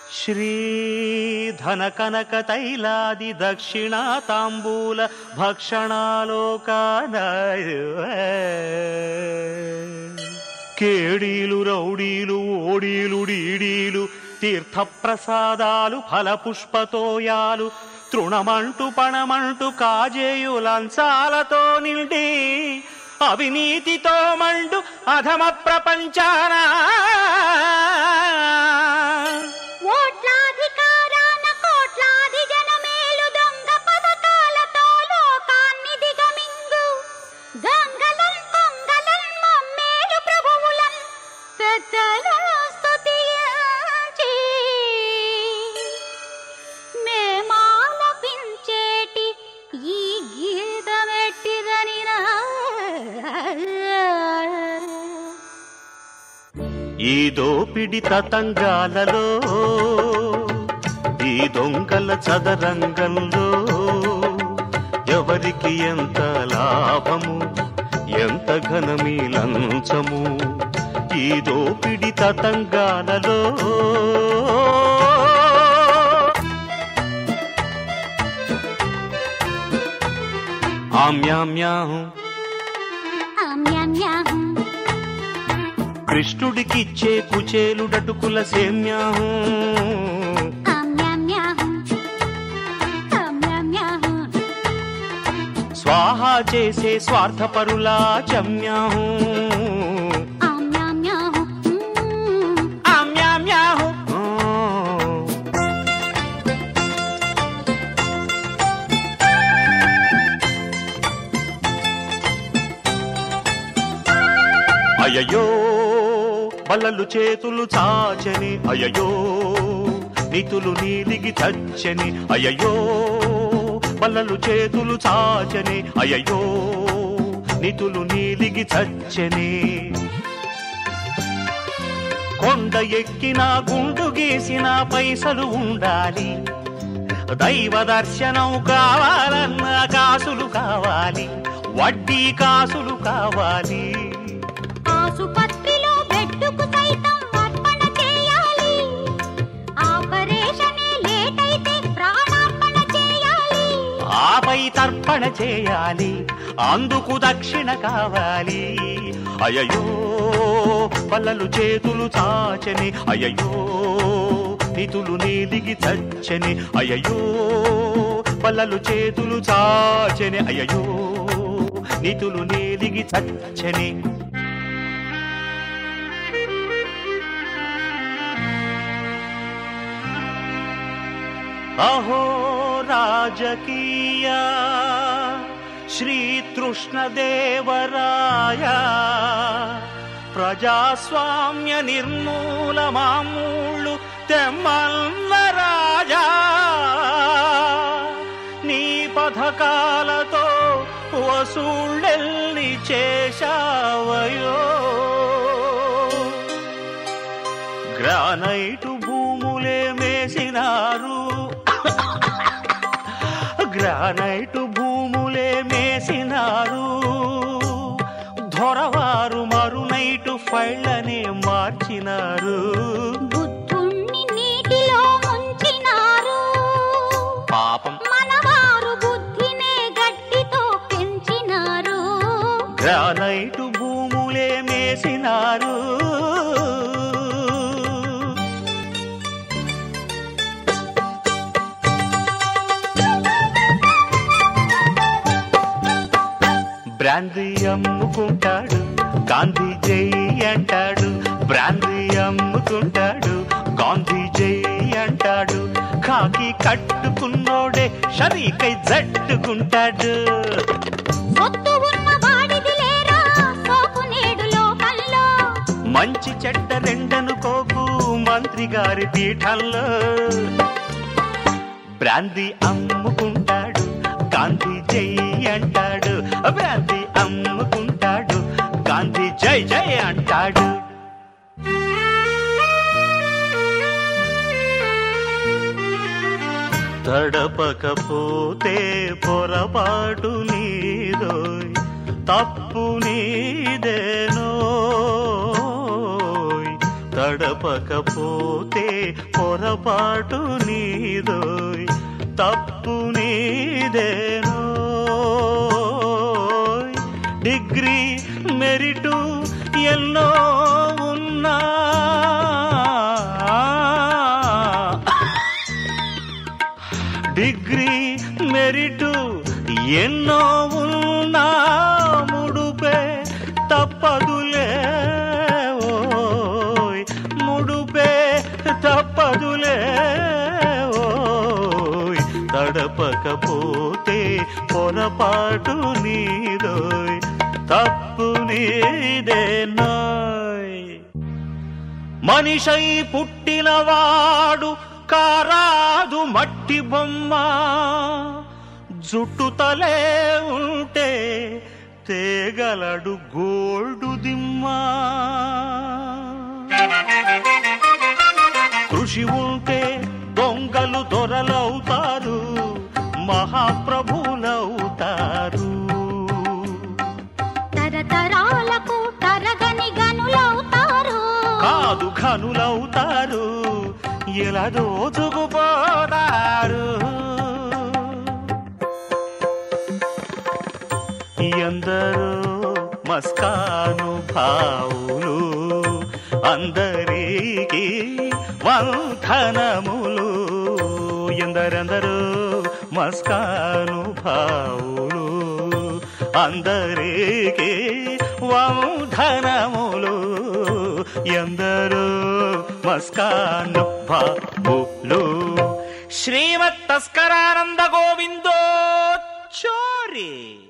శ్రీధన కనక తైలాది దక్షిణ తాంబూల భక్షణాలోకాన కేడీలు రౌడీలు ఓడీలు డీడీలు తీర్థప్రసాదాలు ఫలపుష్పతోయాలు తృణమంటూ పణమంటూ కాజేయు లంచాలతో నిండి అవినీతితో మండు అధమ ప్రపంచాన ఓట్లాధికారాన కోట్లాది జనమేలు దొంగ పథకాలతో లోకాన్ని దిగమింగు గంగలన్ పొంగలన్ మమ్మేలు ప్రభువులన్ పెద్దలను స్తుతించి మేమాలపించేటి ఈ గీతమెట్టిదని ఈ దోపిడి తతంగాలలో ఈ దొంగల చదరంగంలో ఎవరికి ఎంత లాభము ఎంత ఘనమీ లంచము ఈ దోపిడి తతంగాలలో ఆమ్యామ్యాహం ఆమ్యామ్యాహం కృష్ణుడికిచ్చే కుచేలుడటుకుల సేమ్యాహం ఆమ్యామ్యాహం ఆమ్యామ్యాహం స్వాహా చేసే స్వార్థపరులా చమ్యాహం ఆమ్యామ్యాహం ఆమ్యామ్యాహం. ఆ. అయ్యయ్యో బల్లలు చేతులు చాచని అయ్యయ్యో నితులు నీలిగి చచ్చని అయ్యయ్యో బల్లలు చేతులు చాచని అయ్యయ్యో నితులు నీలిగి చచ్చని కొండ ఎక్కిన గుండు గీసిన పైసలు ఉండాలి దైవ దర్శనం కావాలన్నా కాసులు కావాలి వడ్డీ కాసులు కావాలి ఆసుపత్రిలో బెడ్డుకు సైతం అర్పణ చేయాలి ఆపరేషనే లేట్ అయితే ప్రాణార్పణ చేయాలి ఆపై తర్పణ చేయాలి అందుకు దక్షిణ కావాలి అయ్యయ్యో పల్లలు చేతులు చాచని అయ్యయ్యో నితులు నీలిగి చచ్చని అయ్యయ్యో పల్లలు చేతులు చాచని అయ్యయ్యో నితులు నీలిగి చచ్చని అహో రాజకీయ శ్రీతృష్ణదేవరాయ ప్రజాస్వామ్య నిర్మూల మామూళ్ళు తెమ్మల్ల రాజా నీ పథకాలతో వసూళ్ళెల్ని చేశావయో గ్రానైటు భూములే మేసినారు గ్రానైటు భూములే మేసినారు దొరవారు మరునైటు ఫైళ్ళనే మార్చినారు బుద్ధుణ్ణి నీటిలో ముంచినారు పాపం మనవారు బుద్ధినే గట్టితో పెంచినారు గ్రానైటు భూములే మేసినారు బ్రాందీ అమ్ముకుంటాడు గాంధీ జై అంటాడు బ్రాందీ అమ్ముకుంటాడు గాంధీ జై అంటాడు కాకి కట్టుకున్నోడే షరీకై జట్టుకుంటాడు సొత్తు ఉన్న వాడిది లేరా సోపు నేడు లోకంలో మంచి చెడ్డ రెండనుకోకు మంత్రి గారి పీఠంలో బ్రాంతి అమ్ముకుంటాడు గాంధీ జై అంటాడు బ్రాంతి అమ్ముకుంటాడు గాంధీ జై జై అంటాడు తడపకపోతే పొరపాటు నీదోయ్ తప్పు నీదేనోయ్ తడపకపోతే పొరపాటు నీదోయ్ తప్పు నీదేనోయ్ డిగ్రీ మెరిటు ఎన్నో ఉన్నా డిగ్రీ మెరిటు ఎన్నో ఉన్నా ముడుపే తప్పదులే ఓయ్ ముడుపే తప్పదులే ఓయ్ తడపకపోతే పొరపాటు నీదోయ్ తప్పు నీదేనాయ్ మనిషై పుట్టినవాడు కారాదు మట్టి బొమ్మ జుట్టు తలే ఉంటే తేగలడు గోల్డు దిమ్మ కృషి ఉంటే దొంగలు దొరలవుతారు మహాప్రభులవుతారు తరతరాలకు తరగని గనులవుతారు కాదు ఖనులవుతారు ఇలా దోచుకుపోతారు ఎందరో మస్కాను భావులు అందరికీ వంధనములు ఎందరెందరో మస్కాను భావులు అందరికీ వంధనములు ఎందరో మస్కాను భావులు శ్రీమత్ తస్కరానంద గోవిందో చోరీ